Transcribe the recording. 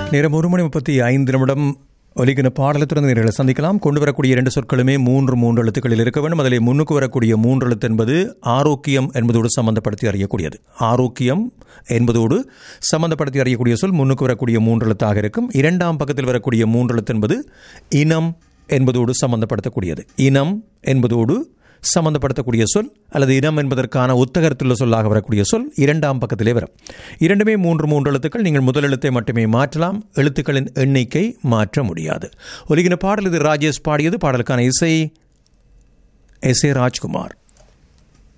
நேரம் ஒரு மணி முப்பத்தி ஐந்து நிமிடம் ஒலிக்கின பாடலத்துடன் நேர்களை சந்திக்கலாம் கொண்டு வரக்கூடிய இரண்டு சொற்களுமே மூன்று மூன்று எழுத்துக்களில் இருக்க வேண்டும் அதில் முன்னுக்கு வரக்கூடிய மூன்று எழுத்து என்பது ஆரோக்கியம் என்பதோடு சம்பந்தப்படுத்தி அறியக்கூடியது ஆரோக்கியம் என்பதோடு சம்பந்தப்படுத்தி அறியக்கூடிய சொல் முன்னுக்கு வரக்கூடிய மூன்று எழுத்தாக இருக்கும் இரண்டாம் பக்கத்தில் வரக்கூடிய மூன்று எழுத்து என்பது இனம் என்பதோடு சம்பந்தப்படுத்தக்கூடியது இனம் என்பதோடு சம்பந்தப்படுத்தக்கூடிய சொல் அல்லது இனம் என்பதற்கான ஒத்தகரத்துள்ள சொல்லாக வரக்கூடிய சொல் இரண்டாம் பக்கத்திலே வரும் இரண்டுமே மூன்று மூன்று எழுத்துக்கள் நீங்கள் முதல் எழுத்தை மட்டுமே மாற்றலாம் எழுத்துக்களின் எண்ணிக்கை மாற்ற முடியாது ஒலிகின பாடல் இது ராஜேஷ் பாடியது பாடலுக்கான இசை எஸ் ஏ ராஜ்குமார்